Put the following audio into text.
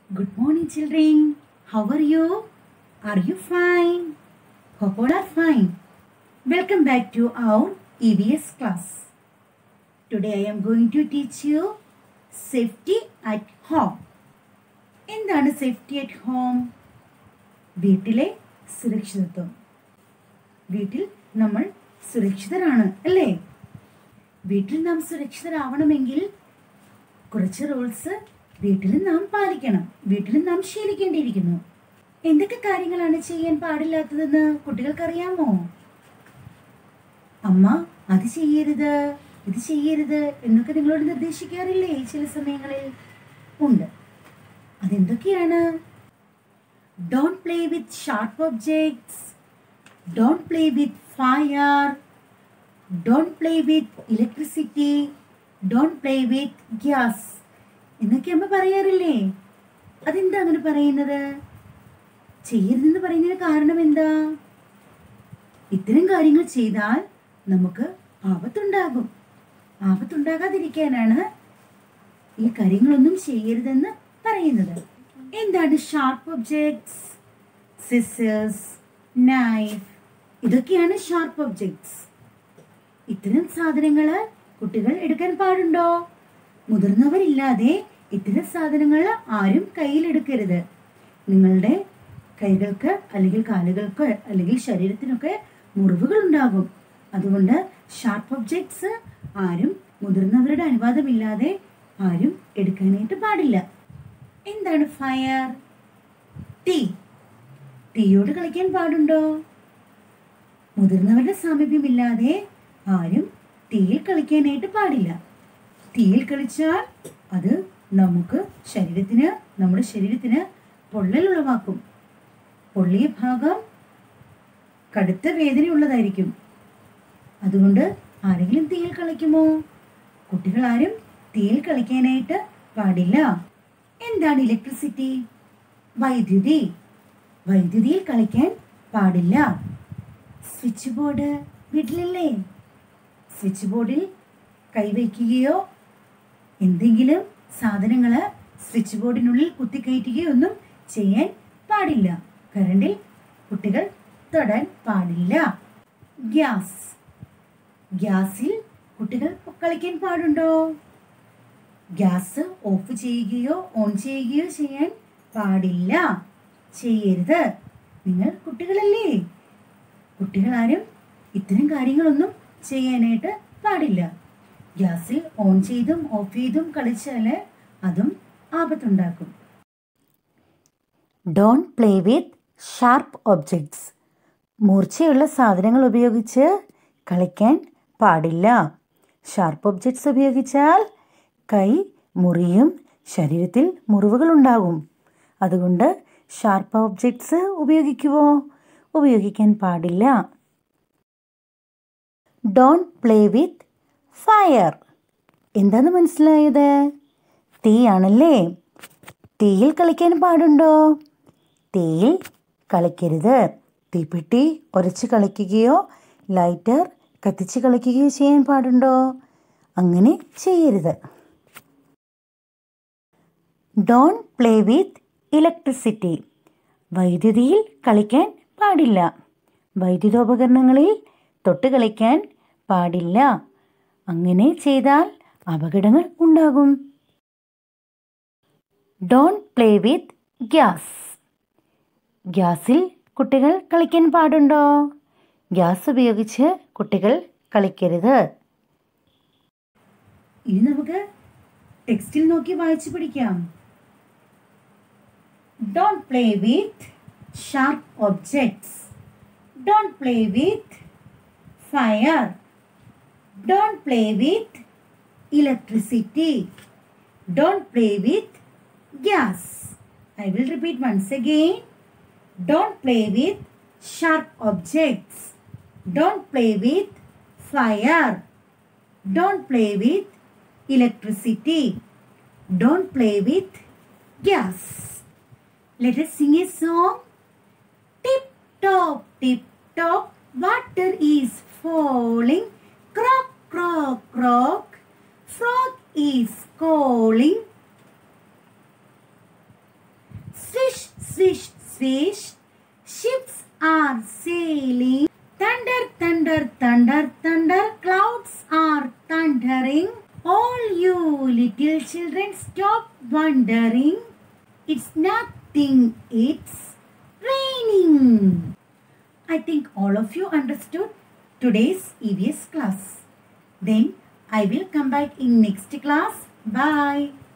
Good morning, children. How are you? Are you fine? Hope all are fine. Welcome back to our EVS class. Today I am going to teach you safety at home. എന്താണ് safety at home വീട്ടിലെ സുരക്ഷിതത്വം വീട്ടിൽ നമ്മൾ സുരക്ഷിതരാണ് അല്ലേ വീട്ടിൽ നാം സുരക്ഷിതരാവണമെങ്കിൽ കുറച്ച് rules വീട്ടിൽ നാം പാലിക്കണം വീട്ടിൽ നാം ശീലിക്കേണ്ടിയിരിക്കുന്നു എന്തൊക്കെ കാര്യങ്ങളാണ് ചെയ്യാൻ പാടില്ലാത്തതെന്ന് കുട്ടികൾക്കറിയാമോ അമ്മ അത് ചെയ്യരുത് ഇത് ചെയ്യരുത് എന്നൊക്കെ നിങ്ങളോട് നിർദ്ദേശിക്കാറില്ലേ ചില സമയങ്ങളിൽ ഉണ്ട് അതെന്തൊക്കെയാണ് don't play with sharp objects don't play with fire don't play with electricity don't play with gas എന്നൊക്കെ അമ്മ പറയാറില്ലേ അതെന്താ അങ്ങനെ പറയുന്നത് ചെയ്യരുതെന്ന് പറയുന്നതിന് കാരണം എന്താ ഇത്തരം കാര്യങ്ങൾ ചെയ്താൽ നമുക്ക് ആപത്തുണ്ടാകും ആപത്തുണ്ടാകാതിരിക്കാനാണ് ഈ കാര്യങ്ങളൊന്നും ചെയ്യരുതെന്ന് പറയുന്നത് എന്താണ് ഷാർപ്പ് ഒബ്ജെക്ട്സ് സിസേഴ്സ് നൈഫ് ഇതൊക്കെയാണ് ഷാർപ്പ് ഒബ്ജെക്ട്സ് ഇത്തരം സാധനങ്ങൾ കുട്ടികൾ എടുക്കാൻ പാടുണ്ടോ മുതിർന്നവരില്ലാതെ ഇത്തരം സാധനങ്ങൾ ആരും കയ്യിലെടുക്കരുത് നിങ്ങളുടെ കൈകൾക്ക് അല്ലെങ്കിൽ കാലുകൾക്ക് അല്ലെങ്കിൽ ശരീരത്തിനൊക്കെ മുറിവുകൾ ഉണ്ടാകും അതുകൊണ്ട് ഷാർപ്പ് ഒബ്ജക്ട്സ് ആരും മുതിർന്നവരുടെ അനുവാദമില്ലാതെ ആരും എടുക്കാനായിട്ട് പാടില്ല എന്താണ് ഫയർ തീ തീയോട് കളിക്കാൻ പാടുണ്ടോ മുതിർന്നവരുടെ സാമീപ്യമില്ലാതെ ആരും തീയിൽ കളിക്കാനായിട്ട് പാടില്ല തീയിൽ കളിച്ചാൽ അത് നമുക്ക് ശരീരത്തിന് നമ്മുടെ ശരീരത്തിന് പൊള്ളൽ ഉളവാക്കും പൊള്ളിയ ഭാഗം കടുത്ത വേദനയുള്ളതായിരിക്കും അതുകൊണ്ട് ആരെങ്കിലും തീയിൽ കളിക്കുമോ കുട്ടികൾ ആരും തീയിൽ കളിക്കാനായിട്ട് പാടില്ല എന്താണ് ഇലക്ട്രിസിറ്റി വൈദ്യുതി വൈദ്യുതിയിൽ കളിക്കാൻ പാടില്ല സ്വിച്ച് ബോർഡ് വീട്ടിലില്ലേ സ്വിച്ച് ബോർഡിൽ കൈവയ്ക്കുകയോ എന്തെങ്കിലും സാധനങ്ങൾ സ്വിച്ച് ബോർഡിനുള്ളിൽ കുത്തിക്കയറ്റുകയോ ഒന്നും ചെയ്യാൻ പാടില്ല കറണ്ടിൽ കുട്ടികൾ തൊടാൻ പാടില്ല ഗ്യാസ് ഗ്യാസിൽ കുട്ടികൾ കളിക്കാൻ പാടുണ്ടോ ഗ്യാസ് ഓഫ് ചെയ്യുകയോ ഓൺ ചെയ്യുകയോ ചെയ്യാൻ പാടില്ല ചെയ്യരുത് നിങ്ങൾ കുട്ടികളല്ലേ കുട്ടികളാരും ഇത്തരം കാര്യങ്ങളൊന്നും ചെയ്യാനായിട്ട് പാടില്ല ഗ്യാസിൽ ഓൺ ചെയ്തും ഓഫ് ചെയ്തും കളിച്ചാൽ അതും ആപത്തുണ്ടാക്കും don't play with sharp objects മൂർച്ചയുള്ള സാധനങ്ങൾ ഉപയോഗിച്ച് കളിക്കാൻ പാടില്ല ഷാർപ്പ് ഒബ്ജക്ട്സ് ഉപയോഗിച്ചാൽ കൈ മുറിയും ശരീരത്തിൽ മുറിവുകൾ ഉണ്ടാകും അതുകൊണ്ട് ഷാർപ്പ് ഒബ്ജക്ട്സ് ഉപയോഗിക്കുവോ ഉപയോഗിക്കാൻ പാടില്ല ഡോണ്ട് പ്ലേ വിത്ത് ഫയർ എന്താന്ന് മനസ്സിലായത് തീയാണല്ലേ തീയിൽ കളിക്കാൻ പാടുണ്ടോ തീയിൽ കളിക്കരുത് തീപ്പെട്ടി ഉരച്ച് കളിക്കുകയോ ലൈറ്റർ കത്തിച്ച് കളിക്കുകയോ ചെയ്യാൻ പാടുണ്ടോ അങ്ങനെ ചെയ്യരുത് ഡോണ്ട് പ്ലേ വിത്ത് ഇലക്ട്രിസിറ്റി വൈദ്യുതിയിൽ കളിക്കാൻ പാടില്ല വൈദ്യുതോപകരണങ്ങളിൽ തൊട്ട് കളിക്കാൻ പാടില്ല അങ്ങനെ ചെയ്താൽ അപകടങ്ങൾ ഉണ്ടാകും ഡോണ്ട് പ്ലേ വിത്ത് ഗ്യാസ് ഗ്യാസിൽ കുട്ടികൾ കളിക്കാൻ പാടുണ്ടോ ഗ്യാസ് ഉപയോഗിച്ച് കുട്ടികൾ കളിക്കരുത് ഇനി നമുക്ക് ടെക്സ്റ്റിൽ നോക്കി വായിച്ചു പഠിക്കാം don't play with sharp objects don't play with fire don't play with electricity don't play with gas I will repeat once again Don't play with sharp objects. Don't play with fire. Don't play with electricity. Don't play with gas. Let us sing a song. Tip top, tip top, water is falling. Croak, croak, croak. Frog is calling. swish, swish. Ships are sailing. Thunder, thunder, thunder, thunder. Clouds are thundering. All you little children stop wondering. It's nothing, it's raining. I think all of you understood today's EVS class. Then I will come back in next class. Bye.